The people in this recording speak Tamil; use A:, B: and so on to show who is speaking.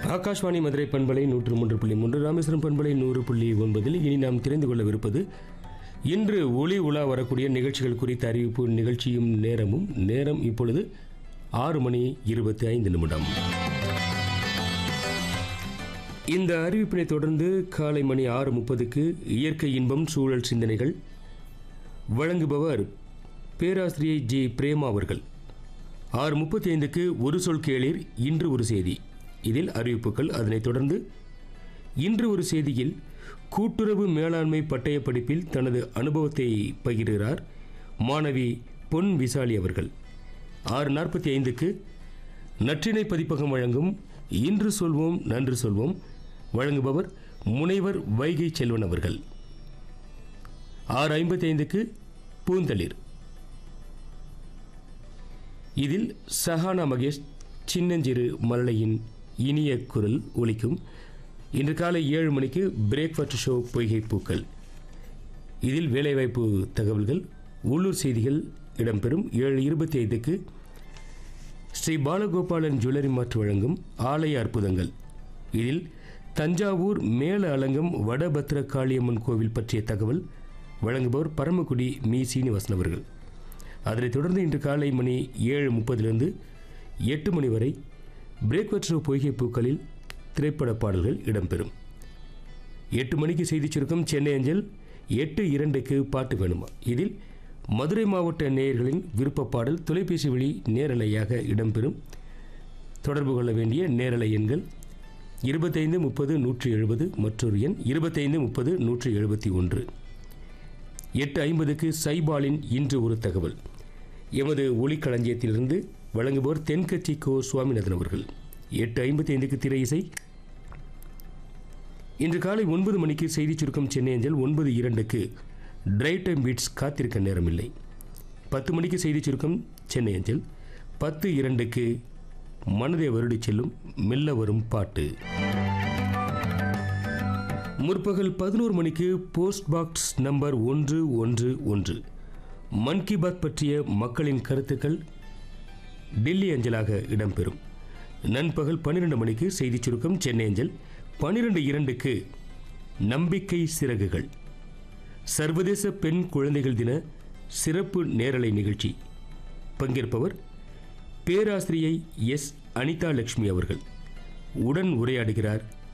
A: ஆகாஷ்வாணி மதுரை பண்பலை நூற்று மூன்று புள்ளி மூன்று ராமேஸ்வரம் பண்பலை நூறு புள்ளி ஒன்பதில் இனி நாம் தெரிந்து கொள்ளவிருப்பது இன்று ஒளி உலா வரக்கூடிய நிகழ்ச்சிகள் குறித்த அறிவிப்பு நிகழ்ச்சியும் நேரமும் நேரம் இப்பொழுது ஆறு மணி இருபத்தி ஐந்து நிமிடம் இந்த அறிவிப்பினை தொடர்ந்து காலை மணி ஆறு முப்பதுக்கு இயற்கை இன்பம் சூழல் சிந்தனைகள் வழங்குபவர் பேராசிரியை ஜி பிரேமா அவர்கள் ஆறு முப்பத்தி ஐந்துக்கு ஒரு சொல் கேளீர் இன்று ஒரு செய்தி இதில் அறிவிப்புகள் அதனைத் தொடர்ந்து இன்று ஒரு செய்தியில் கூட்டுறவு மேலாண்மை பட்டய படிப்பில் தனது அனுபவத்தை பகிர்கிறார் மாணவி பொன் விசாலி அவர்கள் ஆறு நாற்பத்தி ஐந்துக்கு நற்றினை பதிப்பகம் வழங்கும் இன்று சொல்வோம் நன்று சொல்வோம் வழங்குபவர் முனைவர் வைகை செல்வன் அவர்கள் ஆறு ஐம்பத்தி ஐந்துக்கு பூந்தளிர் இதில் சஹானா மகேஷ் சின்னஞ்சிறு மலலையின் இனிய குரல் ஒலிக்கும் இன்று காலை ஏழு மணிக்கு பிரேக்ஃபாஸ்ட் ஷோ பொய்கை பூக்கள் இதில் வேலைவாய்ப்பு தகவல்கள் உள்ளூர் செய்திகள் இடம்பெறும் ஏழு இருபத்தி ஐந்துக்கு ஸ்ரீ பாலகோபாலன் ஜுவல்லரி மாற்று வழங்கும் ஆலய அற்புதங்கள் இதில் தஞ்சாவூர் மேல அலங்கம் வடபத்ர காளியம்மன் கோவில் பற்றிய தகவல் வழங்குபவர் பரமக்குடி மீ சீனிவாசன் அவர்கள் அதனைத் தொடர்ந்து இன்று காலை மணி ஏழு முப்பதிலிருந்து எட்டு மணி வரை பிரேக்வற்று பொய்கை பூக்களில் திரைப்பட பாடல்கள் இடம்பெறும் எட்டு மணிக்கு செய்திச் சுருக்கம் சென்னை அஞ்சல் எட்டு இரண்டுக்கு பாட்டு வேணுமா இதில் மதுரை மாவட்ட நேயர்களின் விருப்ப பாடல் தொலைபேசி வழி நேரலையாக இடம்பெறும் தொடர்பு கொள்ள வேண்டிய நேரலை எண்கள் இருபத்தைந்து முப்பது நூற்றி எழுபது மற்றொரு எண் இருபத்தைந்து முப்பது நூற்றி எழுபத்தி ஒன்று எட்டு ஐம்பதுக்கு சைபாலின் இன்று ஒரு தகவல் எமது ஒளிக்களஞ்சியத்திலிருந்து வழங்குபவர் தென்கட்சி கோ சுவாமிநாதன் அவர்கள் எட்டு ஐம்பத்தி ஐந்துக்கு திரை இசை இன்று காலை ஒன்பது மணிக்கு செய்திச் சுருக்கம் சென்னை அஞ்சல் ஒன்பது இரண்டுக்கு டிரை டைம் பீட்ஸ் காத்திருக்க நேரமில்லை பத்து மணிக்கு செய்திச் சுருக்கம் சென்னை அஞ்சல் பத்து இரண்டுக்கு மனதை வருடி செல்லும் மெல்ல வரும் பாட்டு முற்பகல் பதினோரு மணிக்கு போஸ்ட் பாக்ஸ் நம்பர் ஒன்று ஒன்று ஒன்று மன் கி பாத் பற்றிய மக்களின் கருத்துக்கள் டெல்லி அஞ்சலாக இடம்பெறும் நண்பகல் பன்னிரண்டு மணிக்கு செய்திச் சுருக்கம் சென்னை அஞ்சல் பன்னிரண்டு இரண்டுக்கு நம்பிக்கை சிறகுகள் சர்வதேச பெண் குழந்தைகள் தின சிறப்பு நேரலை நிகழ்ச்சி பங்கேற்பவர் பேராசிரியை எஸ் அனிதா லட்சுமி அவர்கள் உடன் உரையாடுகிறார்